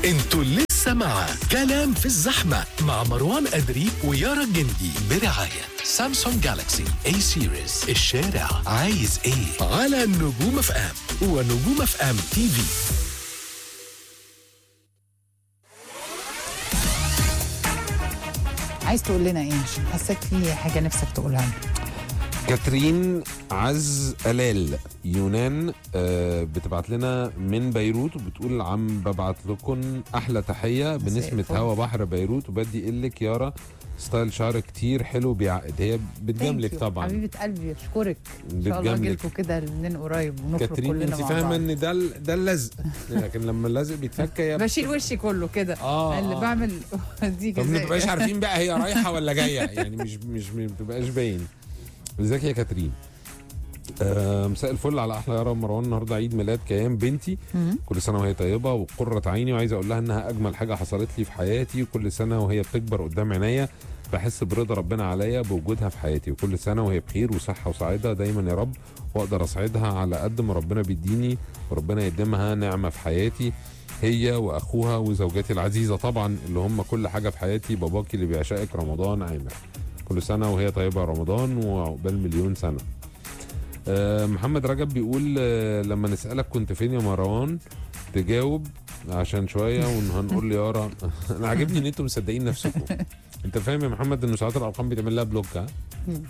انتوا لسه مع كلام في الزحمة مع مروان أدري ويارا الجندي برعاية سامسونج جالاكسي اي سيريز الشارع عايز ايه على نجوم اف ام ونجوم اف ام تي في عايز تقول لنا ايه عشان حاساك في حاجه نفسك تقولها لنا كاترين عز ألال يونان آه، بتبعت لنا من بيروت وبتقول عم ببعت لكم احلى تحيه بنسمه الفل. هوا بحر بيروت وبدي اقول لك يارا ستايل شعر كتير حلو بيعقد هي بتجاملك Thank you. طبعا حبيبه قلبي اشكرك ان شاء الله بتجاملك. اجيلكوا كده الاثنين قريب ونخرج كاترين كلنا انت مع فاهمه بعض ان ده ال- ده اللزق لكن لما اللزق بيتفك هي بشيل وشي كله كده آه، اللي آه. بعمل دي فما كده بنبقاش عارفين بقى هي رايحه ولا جايه يعني مش مش ما بتبقاش باين ازيك يا كاترين آه، مساء الفل على احلى يارا مروان النهارده عيد ميلاد كيان بنتي مم. كل سنه وهي طيبه وقره عيني وعايز اقول لها انها اجمل حاجه حصلت لي في حياتي وكل سنه وهي بتكبر قدام عينيا بحس برضا ربنا عليا بوجودها في حياتي وكل سنه وهي بخير وصحه وسعاده دايما يا رب واقدر اسعدها على قد ما ربنا بيديني وربنا يديمها نعمه في حياتي هي واخوها وزوجتي العزيزه طبعا اللي هم كل حاجه في حياتي باباكي اللي بيعشقك رمضان عامر كل سنه وهي طيبه يا رمضان وعقبال مليون سنه آه، محمد رجب بيقول آه، لما نسالك كنت فين يا مروان تجاوب عشان شويه وهنقول لي يارا انا عاجبني ان انتم مصدقين نفسكم انت فاهم يا محمد ان ساعات الارقام بيتعمل لها بلوك ها مم.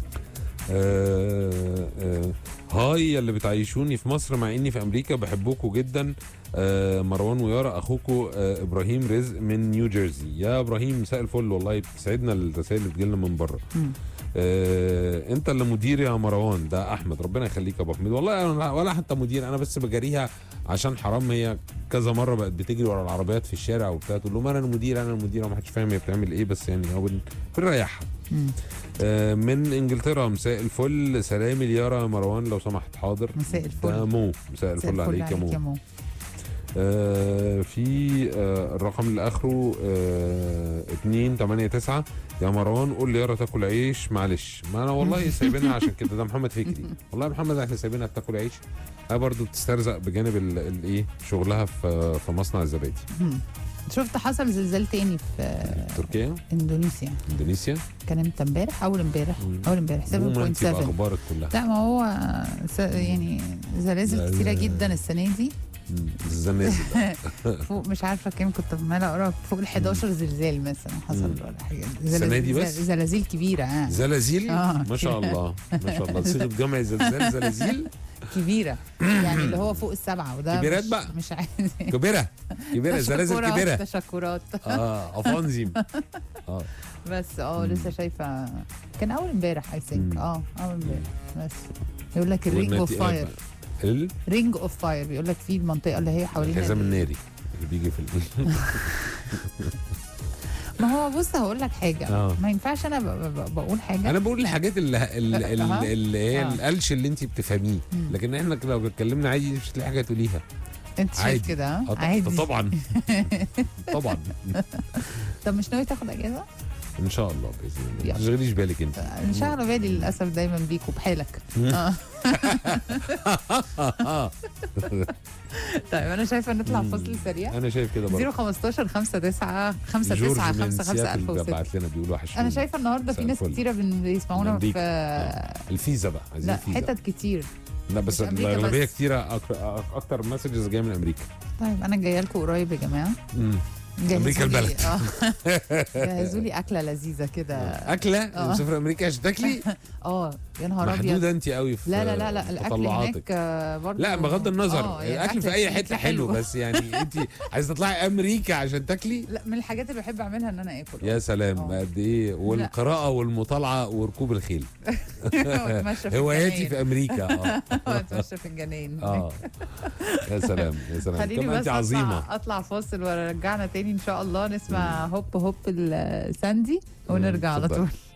آه آه هاي يا اللي بتعيشوني في مصر مع اني في امريكا بحبكم جدا آه مروان ويارا اخوكم آه ابراهيم رزق من نيو جيرسي يا ابراهيم مساء الفل والله بتسعدنا الرسائل اللي بتجيلنا من بره مم. آه انت اللي مدير يا مروان ده احمد ربنا يخليك يا ابو حميد والله أنا ولا حتى مدير انا بس بجاريها عشان حرام هي كذا مره بقت بتجري ورا العربيات في الشارع وبتاع تقول لهم انا المدير انا المدير وما حدش فاهم هي بتعمل ايه بس يعني هو بن- بنريحها مم. آه، من انجلترا مساء الفل سلامي ليارا يا مروان لو سمحت حاضر مساء الفل. ده مو مساء مساء الفل عليك يا مو مو آه في آه الرقم اللي اخره آه 2 8 9 يا مروان قول لي يارا تاكل عيش معلش ما انا والله سايبينها عشان كده ده محمد فكري والله يا محمد احنا سايبينها بتاكل عيش هي برضه بتسترزق بجانب ال- الايه شغلها في في مصنع الزبادي مم. شفت حصل زلزال تاني في تركيا اندونيسيا اندونيسيا كان امتى امبارح اول امبارح مم. اول امبارح عموما انت 7.7 باخبارك كلها لا ما هو س- يعني زلازل لا، كتيره لا. جدا السنه دي مم، الزنازل فوق مش عارفه كام كنت عماله اقرا فوق ال 11 زلزال مثلا حصل مم. ولا حاجه السنة دي بس؟ زل- زلازل كبيره اه زلازل آه. ما شاء الله ما شاء الله صيغه جمع زلزال زلازل كبيره يعني اللي هو فوق السبعه وده كبيرات مش بقى. مش عايز كبيره كبيره زلازل تشكرات- كبيره تشكرات اه افانزيم اه بس اه لسه شايفه كان اول امبارح اي ثينك مم. اه اول امبارح بس يقول لك الرينج اوف والنتي- فاير ال- رينج اوف فاير بيقول لك في المنطقه اللي هي حوالين الحزام ال- الناري اللي بيجي في ال- ما هو بص هقول لك حاجه آه. ما ينفعش انا ب- ب- بقول حاجه انا بقول الحاجات اللي اللي, أها. اللي, اللي هي آه. القلش اللي انت بتفهميه مم. لكن احنا لو اتكلمنا عادي مش هتلاقي حاجه تقوليها انت شايف عادي. كده ها؟ آه، ط- عادي طبعا طبعا طب مش ناوي تاخد اجازه؟ ان شاء الله باذن الله يلا. ما تشغليش بالك انت ان شاء الله بالي للاسف دايما بيك وبحالك اه طيب انا شايفه نطلع مم. فاصل سريع انا شايف كده برضه 015 5 9 5 جورج 9 من 5 5 سياتل 1006 بعت لنا بيقول وحش انا شايفه النهارده في مساء ناس الفل. كتيره بن- بيسمعونا من في الفيزا بقى عايزين لا فيزا حتت كتير لا بس مش أمريكا الاغلبيه بس. كتيره اكتر اكتر مسجز جايه من امريكا طيب انا جايه لكم قريب يا جماعه مم. جهزوا أمريكا لي- البلد. اه جهزوا لي اكله لذيذه كده اكله آه. مسافر امريكا عشان تاكلي اه يا نهار ابيض محدوده انت قوي في لا لا لا لا في الاكل تطلعاتك. هناك آه، برضه لا بغض النظر آه، يعني الاكل في اي هناك حته حلو بس يعني انت عايزه تطلعي امريكا عشان تاكلي لا من الحاجات اللي بحب اعملها ان انا اكل يا سلام آه. قد ايه والقراءه والمطالعه وركوب الخيل واتمشى في هواياتي الجناين. في امريكا اه واتمشى في الجناين اه يا سلام يا سلام خليني كم بس انت أطلع, عظيمه اطلع فاصل ورجعنا تاني ان شاء الله نسمع هوب هوب الساندي ونرجع على اتفضل. طول